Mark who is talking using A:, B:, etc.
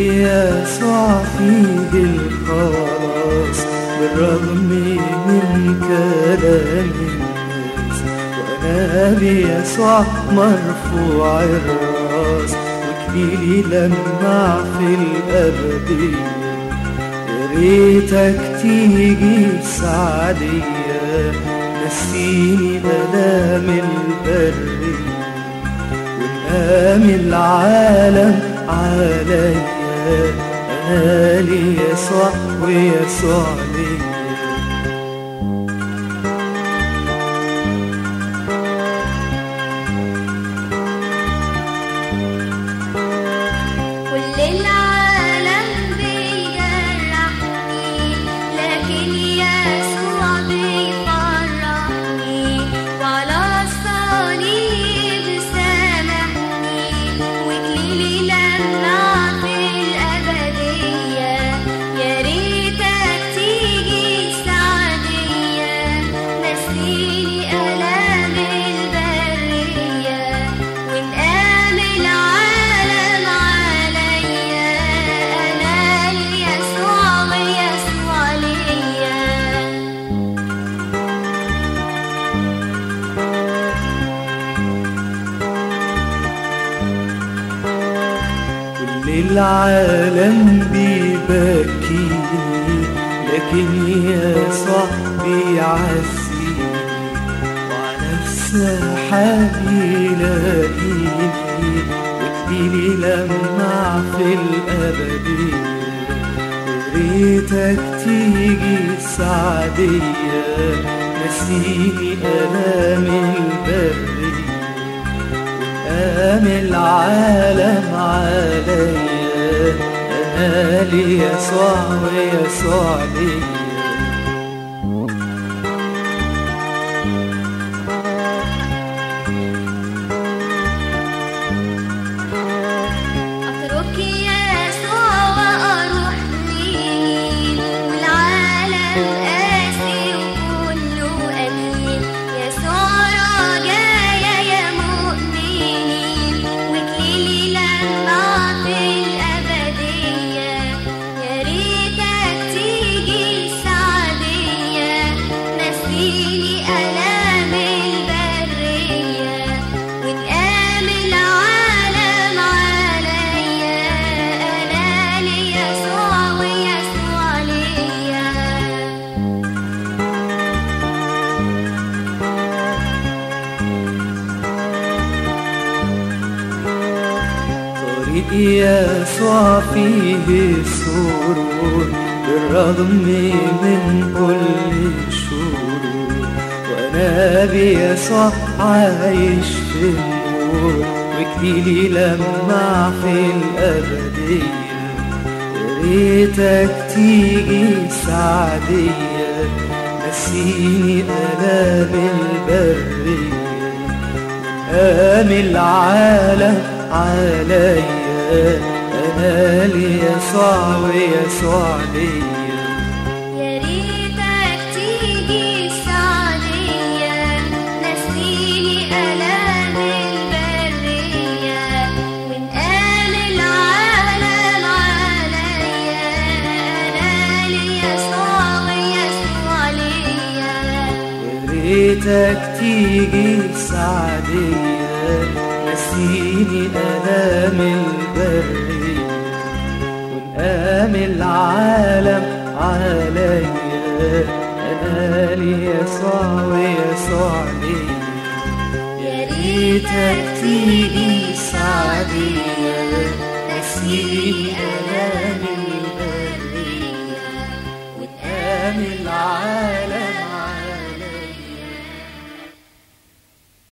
A: يسوع فيه الخلاص بالرغم من كلام الناس وانا بيسوع مرفوع الراس وكليلي لمع في الابديه يا ريتك تيجي السعديه نسيني الام البريه وانقام العالم عليا انا لي يسوع ويسوع ليا
B: كل العالم بيجرحني لكن يسوع بيفرحني وعلى الصليب سامحني وكليلي لمع في الأبدية يا ريتك تيجي السعدية نسيني آلام البرية وانقام العالم عليا أنا ليسوع ويسوع ليا
A: كل العالم بيبكيني لكن يسوع بيعزيني وعلى السحاب يلاقيني وكليلي لمع في الأبدية ريتك تيجي السعدية نسيني ألام البرية قام العالم عليا انا لي يسوع ويسوع ليا
B: أترك يسوع وأروح لمين والعالم قاسي وكله أمين يسوع رجايا يا مؤمنين وكليلي لمع في الأبدية يا ريتك تيجي السعدية نسيني آلام البرية وانقام العالم عليا أنا ليسوع ويسوع ليا
A: طريق يسوع فيه السرور بالرغم من كل الشرور وانا بيسوع عايش في النور وكليلي لمع في الابديه يا ريتك تيجي السعديه نسيني الام البريه قام العالم عليا انا لي يسوع ويسوع ليا
B: يا ريتك تيجي السعدية نسيني آلام البرية وانقام العالم عليا أنا ليسوع ويسوع ليا
A: يا ريتك تيجي السعدية نسيني ألام البرية وانقام العالم عليا أنا لي يسوع ويسوع ليا
B: يا ريتك تيجي السعدية